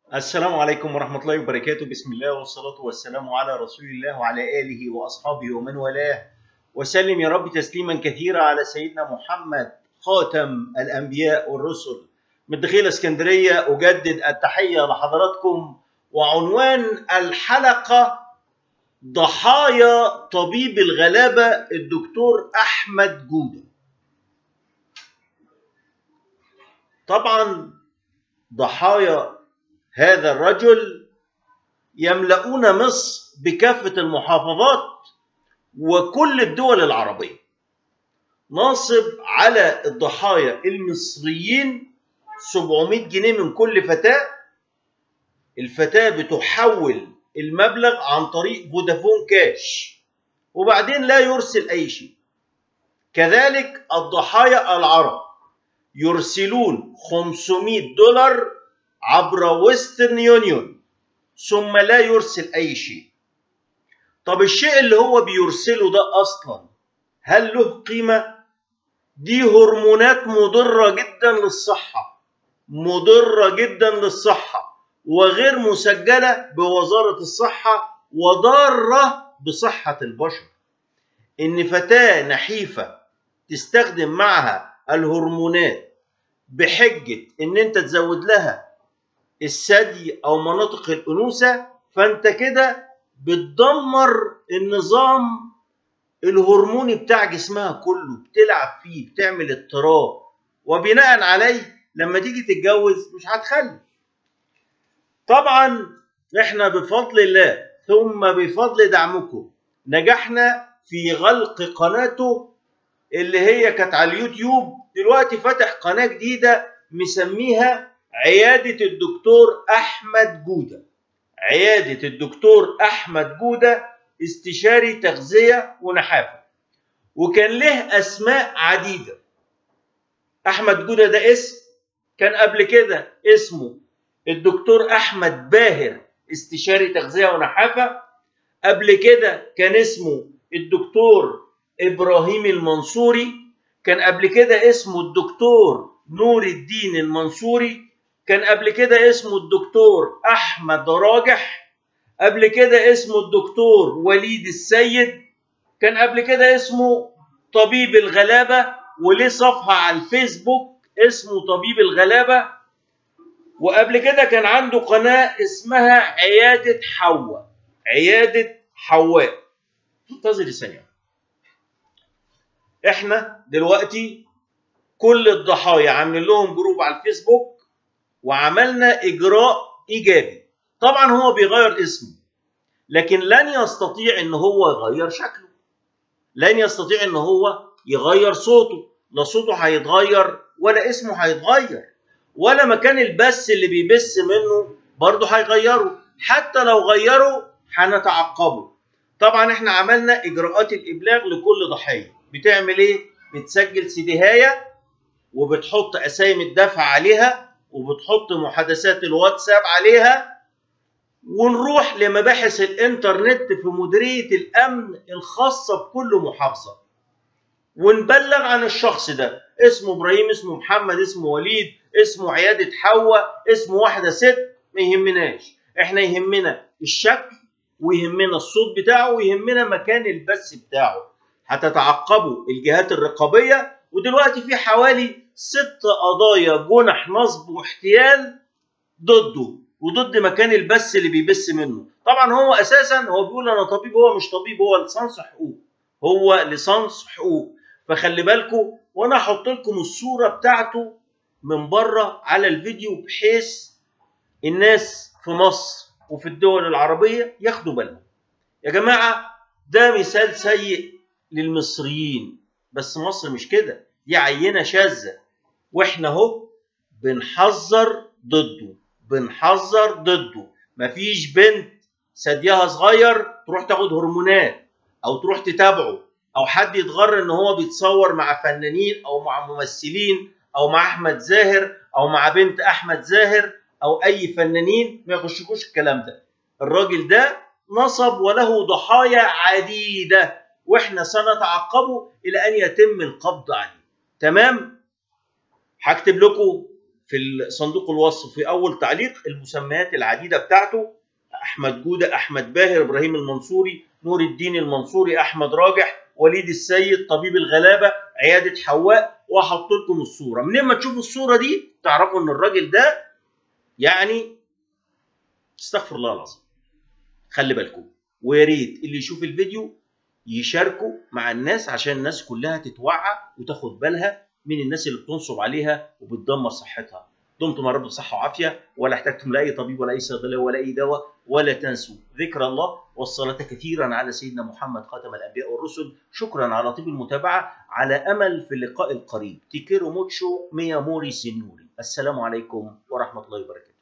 السلام عليكم ورحمة الله وبركاته بسم الله والصلاة والسلام على رسول الله وعلى آله وأصحابه ومن والاه وسلم يا رب تسليما كثيرا على سيدنا محمد خاتم الأنبياء والرسل من دخيل اسكندرية أجدد التحية لحضراتكم وعنوان الحلقة ضحايا طبيب الغلابة الدكتور أحمد جودة طبعا ضحايا هذا الرجل يملؤون مصر بكافة المحافظات وكل الدول العربية ناصب على الضحايا المصريين 700 جنيه من كل فتاة الفتاة بتحول المبلغ عن طريق فودافون كاش وبعدين لا يرسل أي شيء كذلك الضحايا العرب يرسلون 500 دولار عبر ويسترن يونيون ثم لا يرسل أي شيء طب الشيء اللي هو بيرسله ده أصلا هل له قيمة؟ دي هرمونات مضرة جدا للصحة مضرة جدا للصحة وغير مسجلة بوزارة الصحة وضارة بصحة البشر إن فتاة نحيفة تستخدم معها الهرمونات بحجة إن أنت تزود لها الثدي او مناطق الانوثه فانت كده بتدمر النظام الهرموني بتاع جسمها كله بتلعب فيه بتعمل اضطراب وبناء عليه لما تيجي تتجوز مش هتخلف طبعا احنا بفضل الله ثم بفضل دعمكم نجحنا في غلق قناته اللي هي كانت على اليوتيوب دلوقتي فتح قناه جديده مسميها عيادة الدكتور أحمد جودة عيادة الدكتور أحمد جودة استشاري تغذية ونحافة وكان له أسماء عديدة أحمد جودة ده اسم كان قبل كده اسمه الدكتور أحمد باهر استشاري تغذية ونحافة قبل كده كان اسمه الدكتور إبراهيم المنصوري كان قبل كده اسمه الدكتور نور الدين المنصوري كان قبل كده اسمه الدكتور احمد راجح قبل كده اسمه الدكتور وليد السيد كان قبل كده اسمه طبيب الغلابه وليه صفحه على الفيسبوك اسمه طبيب الغلابه وقبل كده كان عنده قناه اسمها عياده حواء عياده حواء انتظري ثانيه احنا دلوقتي كل الضحايا عاملين لهم جروب على الفيسبوك وعملنا اجراء ايجابي طبعا هو بيغير اسمه لكن لن يستطيع ان هو يغير شكله لن يستطيع ان هو يغير صوته لا صوته هيتغير ولا اسمه هيتغير ولا مكان البث اللي بيبث منه برضه هيغيره حتى لو غيره هنتعقبه طبعا احنا عملنا اجراءات الابلاغ لكل ضحيه بتعمل ايه بتسجل سيديهايه وبتحط اسامي الدفع عليها وبتحط محادثات الواتساب عليها ونروح لمباحث الانترنت في مديريه الامن الخاصه بكل محافظه ونبلغ عن الشخص ده اسمه ابراهيم اسمه محمد اسمه وليد اسمه عياده حواء اسمه واحده ست ما يهمناش احنا يهمنا الشكل ويهمنا الصوت بتاعه ويهمنا مكان البث بتاعه هتتعقبوا الجهات الرقابيه ودلوقتي في حوالي ست قضايا جنح نصب واحتيال ضده وضد مكان البث اللي بيبث منه طبعا هو اساسا هو بيقول انا طبيب هو مش طبيب هو لصنص حقوق هو لصنص حقوق فخلي بالكم وانا هحط لكم الصوره بتاعته من بره على الفيديو بحيث الناس في مصر وفي الدول العربيه ياخدوا بالهم يا جماعه ده مثال سيء للمصريين بس مصر مش كده دي عينه شاذه واحنا اهو بنحذر ضده بنحذر ضده مفيش بنت ثديها صغير تروح تاخد هرمونات او تروح تتابعه او حد يتغر ان هو بيتصور مع فنانين او مع ممثلين او مع احمد زاهر او مع بنت احمد زاهر او اي فنانين ما يخشكوش الكلام ده الراجل ده نصب وله ضحايا عديده واحنا سنتعقبه الى ان يتم القبض عليه تمام هكتب لكم في صندوق الوصف في اول تعليق المسميات العديده بتاعته احمد جوده احمد باهر ابراهيم المنصوري نور الدين المنصوري احمد راجح وليد السيد طبيب الغلابه عياده حواء واحط لكم الصوره منين ما تشوفوا الصوره دي تعرفوا ان الراجل ده يعني استغفر الله العظيم خلي بالكم ويا ريت اللي يشوف الفيديو يشاركوا مع الناس عشان الناس كلها تتوعى وتاخد بالها من الناس اللي بتنصب عليها وبتدمر صحتها دمتم يا رب بصحه وعافيه ولا احتجتم لاي طبيب ولا اي صيدليه ولا اي دواء ولا تنسوا ذكر الله والصلاه كثيرا على سيدنا محمد خاتم الانبياء والرسل شكرا على طيب المتابعه على امل في اللقاء القريب تيكيرو موتشو ميا موري سينوري السلام عليكم ورحمه الله وبركاته